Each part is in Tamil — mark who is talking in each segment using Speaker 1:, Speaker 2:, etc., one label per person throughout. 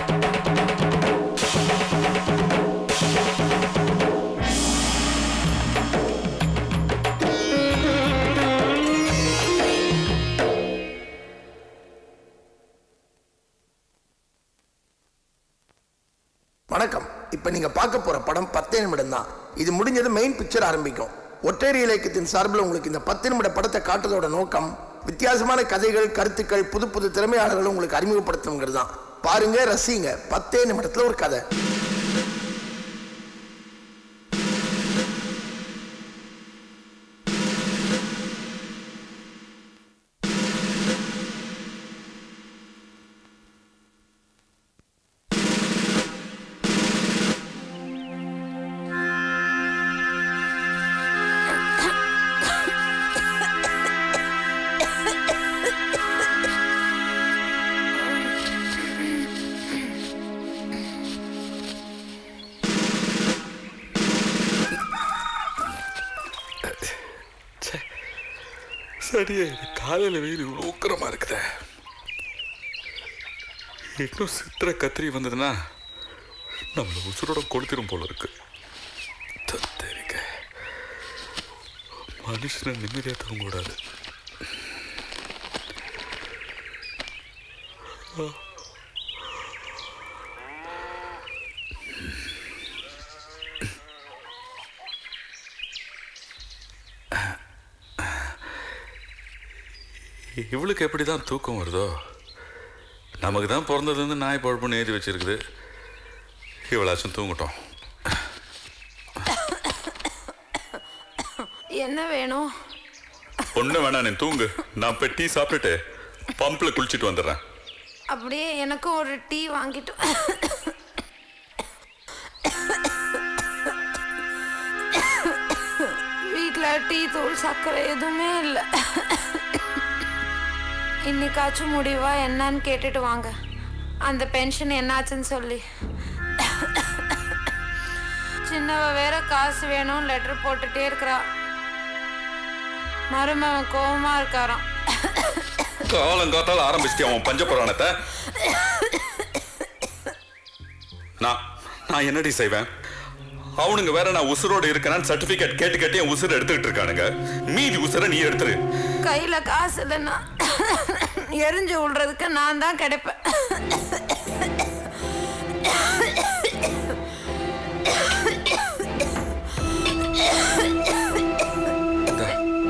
Speaker 1: வணக்கம் இப்போ நீங்க பார்க்க போற படம் பத்தே நிமிடம் தான் இது முடிஞ்சது மெயின் பிக்சர் ஆரம்பிக்கும் ஒற்றையடி இலக்கியத்தின் சார்பில் உங்களுக்கு இந்த பத்து நிமிட படத்தை காட்டுறதோட நோக்கம் வித்தியாசமான கதைகள் கருத்துக்கள் புது புது திறமையாளர்களை உங்களுக்கு அறிமுகப்படுத்துங்கிறது தான் பாருங்க ரசிங்க பத்தே நிமிடத்துல ஒரு கதை
Speaker 2: சரியே காலையில் வெயில் இவ்வளோ உக்கரமா இருக்குதே இன்னும் சித்திர கத்திரி வந்ததுன்னா நம்மள உசுரோட கொளுத்திரும் போல இருக்கு தத்தரிக்க மனுஷனை நிம்மதியாக தூங்க கூடாது இவளுக்கு எப்படி தான் தூக்கம் வருதோ நமக்கு தான் பிறந்தது வந்து நாய் பழப்புன்னு எழுதி வச்சிருக்குது இவளாச்சும் தூங்கட்டும்
Speaker 3: என்ன வேணும்
Speaker 2: ஒண்ணு வேணாம் நீ தூங்கு நான் போய் டீ சாப்பிட்டுட்டு பம்பில் குளிச்சுட்டு வந்துடுறேன்
Speaker 3: அப்படியே எனக்கும் ஒரு டீ வாங்கிட்டு வீட்டில் டீ தூள் சர்க்கரை எதுவுமே இல்லை இன்னைக்காச்சும் முடிவா என்னன்னு கேட்டுட்டு வாங்க அந்த பென்ஷன் என்னாச்சுன்னு சொல்லி சின்னவ வேற காசு வேணும் லெட்டர் போட்டுட்டே இருக்கிறா மருமவன் கோவமா இருக்காராம்
Speaker 2: காலங்காத்தால ஆரம்பிச்சிட்டே அவன் பஞ்ச புராணத்தை நான் நான் என்னடி செய்வேன் அவனுங்க வேற நான் உசுரோடு இருக்கிறேன்னு சர்டிபிகேட் கேட்டு கேட்டு என் உசுரை எடுத்துக்கிட்டு இருக்கானுங்க மீதி உசுரை நீ எடுத்துரு
Speaker 3: கையில காசு இல்லைன்னா எரிஞ்சு விடுறதுக்கு நான் தான் கிடைப்பேன்
Speaker 2: இந்தா.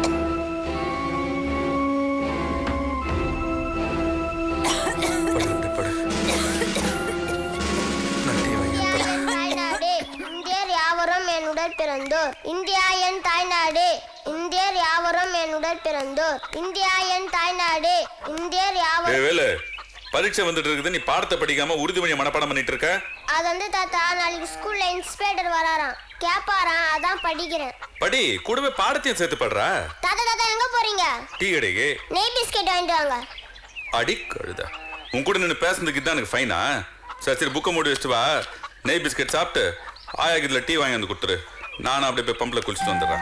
Speaker 2: படு, அப்படி படு. நான் டீ வாங்கி தரேன்.
Speaker 4: தாய்நாடு இந்தியர் யாவரும் என்னுடன் பிறந்தோர் இந்தியா என் தாய்நாடு இந்தியர் யாவரும் என்னுடன் பிறந்தோர் இந்தியா என் தாய்நாடு இந்தியர் யாவரும்
Speaker 2: ஏய் வேலு பரீட்சை வந்துட்டு இருக்குது நீ பாடத்தை படிக்காம உறுதிமொழியை மனப்பாடம் பண்ணிட்டு இருக்க
Speaker 4: அது வந்து தாத்தா நாளைக்கு ஸ்கூல்ல இன்ஸ்பெக்டர் வராராம் கேப்பாராம் அதான் படிக்கிறேன்
Speaker 2: படி கூடவே பாடத்தையும் சேர்த்து படுறா
Speaker 4: தாத்தா தாத்தா எங்க போறீங்க
Speaker 2: டீ கடைக்கு
Speaker 4: நெய் பிஸ்கெட் வாங்கிட்டு வாங்க
Speaker 2: அடி கழுத உன் கூட நின்று பேசுனதுக்கு தான் எனக்கு ஃபைனா சரி சரி புக்கை மூடி வச்சுட்டு வா நெய் பிஸ்கட் சாப்பிட்டு ஆயாக்கில் டீ வாங்கி வந்து கொடுத்துரு நானும் அப்படியே போய் பம்பில் குளிச்சுட்டு வந்துடுறேன்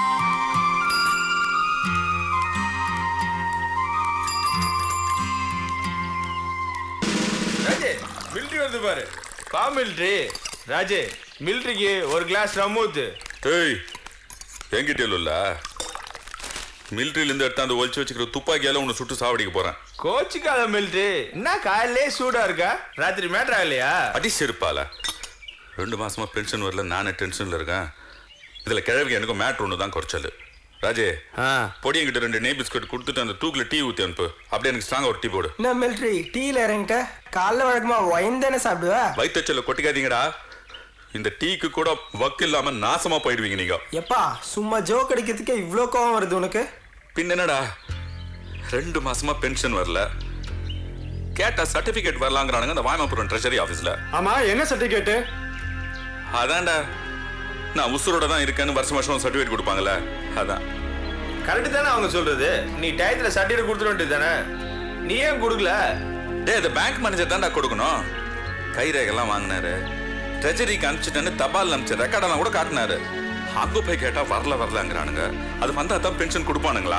Speaker 5: ராஜே மிலிட்ரி வருது பாரு பா மிலிட்ரி ராஜே மிலிட்ரிக்கு ஒரு கிளாஸ் ரம் ஊத்து
Speaker 2: ஏய் என்கிட்ட இல்ல மிலிட்ரியிலேருந்து எடுத்தாந்து ஒழிச்சு வச்சுக்கிற துப்பாக்கியால உன்னை சுட்டு சாவடிக்க போறேன்
Speaker 5: கோச்சிக்காத மிலிட்ரி என்ன காலையிலே சூடா இருக்கா ராத்திரி மேட்ரு ஆகலையா
Speaker 2: அடி செருப்பால ரெண்டு மாசமா பென்ஷன் வரல நானே டென்ஷன்ல இருக்கேன் இதுல கிழவிக்கு எனக்கும் மேட்ரு ஒன்று தான் குறைச்சல் ராஜே
Speaker 5: ஆ
Speaker 2: பொடி என்கிட்ட ரெண்டு நெய் பிஸ்கட் கொடுத்துட்டு அந்த தூக்கில் டீ ஊற்றி அனுப்பு அப்படியே எனக்கு ஸ்ட்ராங்காக ஒரு டீ போடு
Speaker 6: என்ன மிலிட்ரி டீல இறங்கிட்ட காலைல வழக்கமா ஒயின் தானே சாப்பிடுவ
Speaker 2: வயிற்றுச்சல கொட்டிக்காதீங்கடா இந்த டீக்கு கூட வக்கு இல்லாம நாசமா போயிடுவீங்க நீங்க
Speaker 6: எப்பா சும்மா ஜோக் அடிக்கிறதுக்கே இவ்ளோ கோவம் வருது உனக்கு
Speaker 2: பின் என்னடா ரெண்டு மாசமா பென்ஷன் வரல கேட்டா சர்டிபிகேட் வரலாங்கிறானுங்க அந்த வாய்மாபுரம் ட்ரெஷரி ஆஃபீஸ்ல
Speaker 7: ஆமா என்ன சர்டிபிகேட்டு
Speaker 2: அதான்டா நான் உசுரோட தான் இருக்கேன்னு வருஷம் வருஷம் சர்டிபிகேட் கொடுப்பாங்கல்ல அதான்
Speaker 5: கரெக்டு தானே அவங்க சொல்றது நீ டயத்துல சர்டிஃபிகேட் கொடுத்துட வேண்டியது தானே நீ ஏன் கொடுக்கல
Speaker 2: டேய் இந்த பேங்க் மேனேஜர் தான்டா கொடுக்கணும் கைரேகெல்லாம் வாங்கினாரு ட்ரெஜரிக்கு அனுப்பிச்சிட்டேன்னு தபால் அனுப்பிச்சு ரெக்கார்டெல்லாம் கூட காட்டினாரு அங்க போய் கேட்டா வரல வரலங்கிறானுங்க அது வந்தா தான் பென்ஷன் கொடுப்பானுங்களா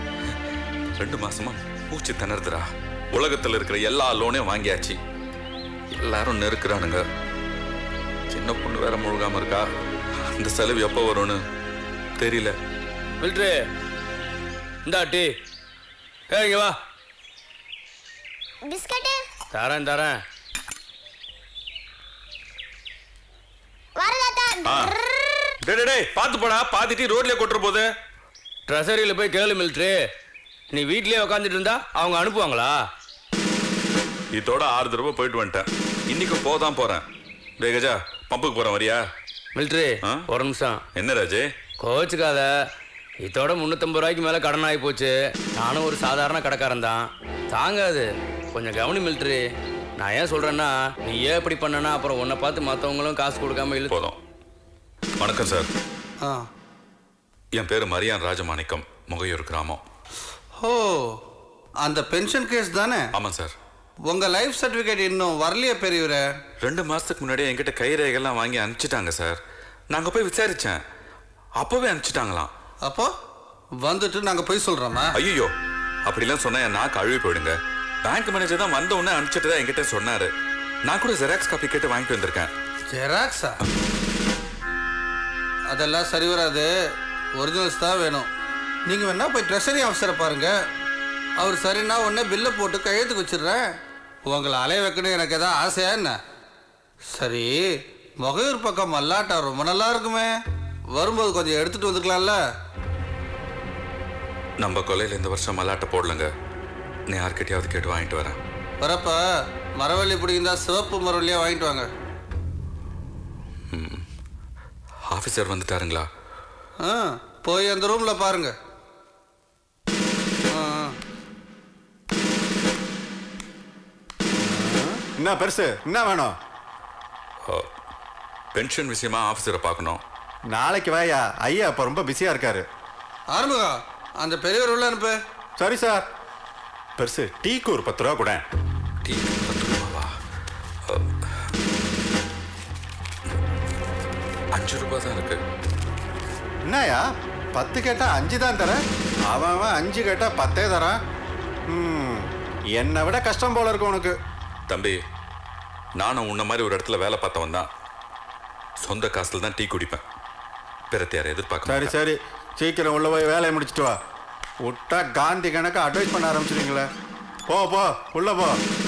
Speaker 2: ரெண்டு மாசமா மூச்சு திணறுதுடா உலகத்துல இருக்கிற எல்லா லோனையும் வாங்கியாச்சு எல்லாரும் நெருக்குறானுங்க சின்ன பொண்ணு வேற முழுகாம இருக்கா அந்த செலவு எப்போ வரும்னு தெரியல
Speaker 5: மில்ட்ரி இந்தா டீ ஏய் இங்க வா
Speaker 4: பிஸ்கட்டு
Speaker 5: தரேன் தரேன்
Speaker 4: வரதாத்தா
Speaker 2: ஆ டேய் டேய், டேய் பார்த்து போடா பாத்துட்டு ரோட்லயே கொட்டுற போது
Speaker 5: ட்ரெஸரியில் போய் கேளு மில்ட்ரி நீ வீட்லயே உட்காந்துட்டு இருந்தா அவங்க அனுப்புவாங்களா
Speaker 2: இதோட ஆறு தடவை போயிட்டு வந்துட்டேன் இன்னைக்கு போதான் போறேன் டேய் கஜா பம்புக்கு போறேன் வரியா
Speaker 5: மில்ட்ரி
Speaker 2: ஆ?
Speaker 5: ஒரு நிமிஷம்
Speaker 2: என்ன ராஜே
Speaker 5: கோச்சுக்காத இதோட முந்நூற்றம்பது ரூபாய்க்கு மேலே கடன் ஆகி போச்சு நானும் ஒரு சாதாரண கடைக்காரன் தான் தாங்காது கொஞ்சம் கவனி மில்ட்ரி நான் ஏன் சொல்கிறேன்னா நீ ஏன் இப்படி பண்ணனா அப்புறம் உன்னை பார்த்து மற்றவங்களும் காசு கொடுக்காம இழு
Speaker 2: போதும் வணக்கம் சார்
Speaker 7: ஆ
Speaker 2: என் பேரு மரியான் ராஜமாணிக்கம் முகையூர் கிராமம்
Speaker 7: ஓ அந்த பென்ஷன் கேஸ் தானே
Speaker 2: ஆமாம் சார்
Speaker 7: உங்க லைஃப் சர்டிஃபிகேட் இன்னும் வரலையே பெரியவரே
Speaker 2: ரெண்டு மாசத்துக்கு முன்னாடி என்கிட்ட கைரேகைலாம் வாங்கி அனுப்பிச்சிட்டாங்க சார் நாங்க போய் விசாரிச்சேன் அப்பவே அனுப்பிச்சிட்டாங்களாம்
Speaker 7: அப்போ வந்துட்டு நாங்க போய் சொல்றோமா
Speaker 2: ஐயோ அப்படிலாம் சொன்னா என் நாக்கு அழுவி போயிடுங்க பேங்க் மேனேஜர் தான் வந்த உடனே அனுப்பிச்சிட்டு தான் என்கிட்ட சொன்னாரு நான் கூட ஜெராக்ஸ் காப்பி கேட்டு வாங்கிட்டு வந்திருக்கேன்
Speaker 7: ஜெராக்ஸா அதெல்லாம் சரி வராது ஒரிஜினல்ஸ் தான் வேணும் நீங்கள் வேணா போய் ட்ரெஷரி ஆஃபீஸரை பாருங்க அவர் சரின்னா உடனே பில்லை போட்டு கையெழுத்துக்கு வச்சிடுறேன் உங்களை அலைய வைக்கணும் எனக்கு எதாவது ஆசையா என்ன சரி முகையூர் பக்கம் மல்லாட்டா ரொம்ப நல்லா இருக்குமே வரும்போது கொஞ்சம் எடுத்துட்டு வந்துக்கலாம்ல
Speaker 2: நம்ம கொலையில இந்த வருஷம் மல்லாட்டை போடலங்க நீ யார்கிட்டயாவது கேட்டு வாங்கிட்டு வரேன்
Speaker 7: வரப்ப மரவள்ளி பிடிக்குந்தா சிவப்பு மரவள்ளியாக வாங்கிட்டு வாங்க
Speaker 2: ஆஃபீஸர் வந்துட்டாருங்களா
Speaker 7: ஆ போய் அந்த ரூமில் பாருங்க ஆ ஆ.
Speaker 8: என்ன பெருசு என்ன வேணும்
Speaker 2: பென்ஷன் விஷயமா ஆஃபீஸரை பார்க்கணும்
Speaker 8: நாளைக்கு வாயா ஐயா இப்போ ரொம்ப பிஸியாக இருக்காரு
Speaker 7: ஆறுமுகம் அந்த பெரியவர் உள்ள அனுப்பு
Speaker 8: சரி சார் பெருசு டீக்கு ஒரு பத்து ரூபா கூட
Speaker 2: டீ பத்து ரூபாவா அஹ். அஞ்சு ரூபாய் தான் இருக்கு
Speaker 8: என்னயா பத்து கேட்டால் அஞ்சு தான் தரேன் அவன் அவன் அஞ்சு கேட்டால் பத்தே தரான் ம் என்னை விட கஷ்டம் போல இருக்கு உனக்கு
Speaker 2: தம்பி நானும் உன்ன மாதிரி ஒரு இடத்துல வேலை பார்த்தவன் தான் சொந்த காசுல தான் டீ குடிப்பேன் பிறத்தை யாரை எதிர்பார்க்க
Speaker 8: சரி
Speaker 2: மாட்டேன்.
Speaker 8: சரி சீக்கிரம் உள்ள போய் வேலையை முடிச்சிட்டு வா விட்டா காந்தி கணக்கு அட்வைஸ் பண்ண ஆரம்பிச்சிடுங்களே போ போ உள்ள போ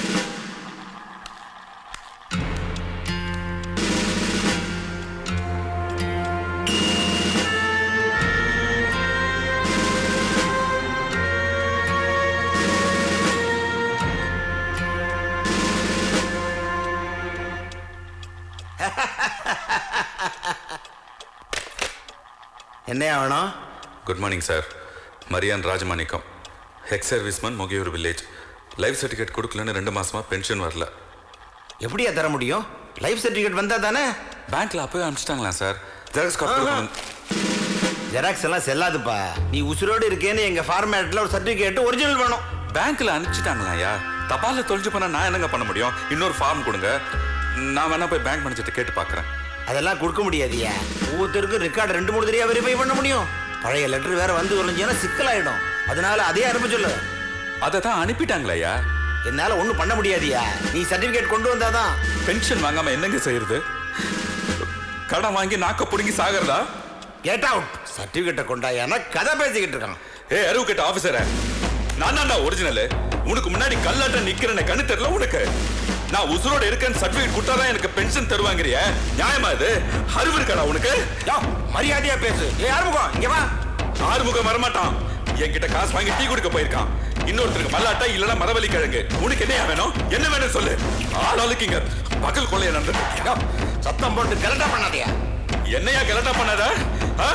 Speaker 9: என்னையா வேணும்
Speaker 2: good morning sir Mariyan Rajamanickam ex serviceman Mogaiyur village life certificate கொடுக்கலன்னு ரெண்டு மாசமா பென்ஷன் வரல
Speaker 9: எப்படியா தர முடியும் லைஃப் சர்டிஃபிகேட் வந்தா தானே
Speaker 2: பேங்க்ல அப்பவே அனுப்பிச்சிட்டாங்களா சார் ஜெராக்ஸ் காப்பி
Speaker 9: ஆஹா. ஜெராக்ஸ் எல்லாம் செல்லாதுப்பா நீ உசுரோடு இருக்கேன்னு எங்க ஃபார்மேட்ல ஒரு சர்டிஃபிகேட் ஒரிஜினல் வேணும்
Speaker 2: பேங்க்ல அனுப்பிச்சிட்டாங்களாயா தபால்ல தொலைஞ்சு போனா நான் என்னங்க பண்ண முடியும் இன்னொரு ஃபார்ம் கொடுங்க நான் வேணா போய் பேங்க் மேனேஜர்கிட்ட கேட்டு பார்க்கறேன்
Speaker 9: அதெல்லாம் கொடுக்க முடியாதுயா ஒவ்வொருத்தருக்கும் ரெக்கார்டு ரெண்டு மூணு தடவை வெரிஃபை பண்ண முடியும் பழைய லெட்டர் வேற வந்து உறைஞ்சுன்னா சிக்கலாயிடும் அதனால அதே அனுப்ப சொல்லு
Speaker 2: அதை தான் அனுப்பிட்டாங்களாயா
Speaker 9: என்னால ஒண்ணும் பண்ண முடியாதுயா நீ சர்டிஃபிகேட் கொண்டு வந்தாதான்
Speaker 2: பென்ஷன் வாங்காம என்னங்க செய்யறது கடன் வாங்கி நாக்க புடுங்கி சாகிறதா
Speaker 9: கெட் அவுட் சர்டிஃபிகேட்டை கொண்டாயானா கதை பேசிக்கிட்டு இருக்கான்
Speaker 2: ஏ அருவு கேட்ட ஆபீசர நான் தான்டா ஒரிஜினல் உனக்கு முன்னாடி கல்லாட்ட நிக்கிறேன்னு கண்ணு தெரியல உனக்கு நான் உசுரோட இருக்கேன்னு சர்டிபிகேட் கொடுத்தாதான் எனக்கு பென்ஷன் தருவாங்கறிய நியாயமா இது அறிவு இருக்காடா உனக்கு
Speaker 9: யோ, மரியாதையா பேசு ஏ ஆறுமுகம் இங்க வா
Speaker 2: ஆறுமுகம் வரமாட்டான் என்கிட்ட காசு வாங்கி டீ குடிக்க போயிருக்கான் இன்னொருத்தருக்கு மல்லாட்டா இல்லனா மரவள்ளி கிழங்கு உனக்கு என்னையா வேணும் என்ன வேணும் சொல்லு ஆளாளுக்கு இங்க பகல் கொள்ளைய நடந்துட்டு
Speaker 9: யோ, சத்தம் போட்டு கரெக்டா பண்ணாதயா
Speaker 2: என்னையா கலட்டா பண்ணாத ஆ?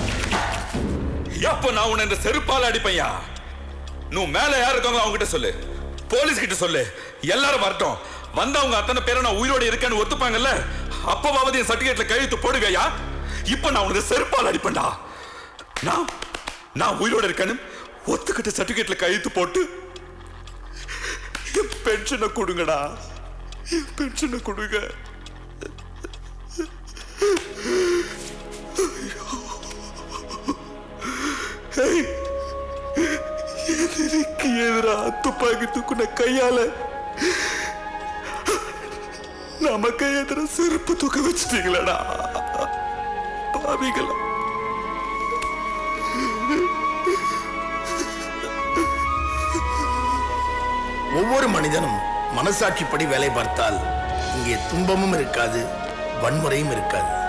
Speaker 2: எப்போ நான் உன்னை இந்த செருப்பால அடிப்பையா நீ மேல யார் இருக்காங்களோ அவங்க கிட்ட சொல்லு போலீஸ் கிட்ட சொல்லு எல்லாரும் வரட்டும் வந்தவங்க அத்தனை பேரை நான் உயிரோட இருக்கேன்னு ஒத்துப்பாங்கல்ல அப்பவாவது என் சர்டிபிகேட்ல கையெழுத்து போடுவியா இப்ப நான் உனக்கு செருப்பால் அடிப்பேன்டா நான் நான் உயிரோட இருக்கேன்னு ஒத்துக்கிட்ட சர்டிபிகேட்ல கையெழுத்து போட்டு என் பென்ஷனை கொடுங்கடா என் பென்ஷனை கொடுங்க எதிரிக்கு எதிரா துப்பாக்கி தூக்குன கையால நமக்கு எதிர செருப்பு தூக்க வச்சிட்டீங்களடா பாவிகளா
Speaker 1: ஒவ்வொரு மனிதனும் மனசாட்சிப்படி வேலை பார்த்தால் இங்கே துன்பமும் இருக்காது வன்முறையும் இருக்காது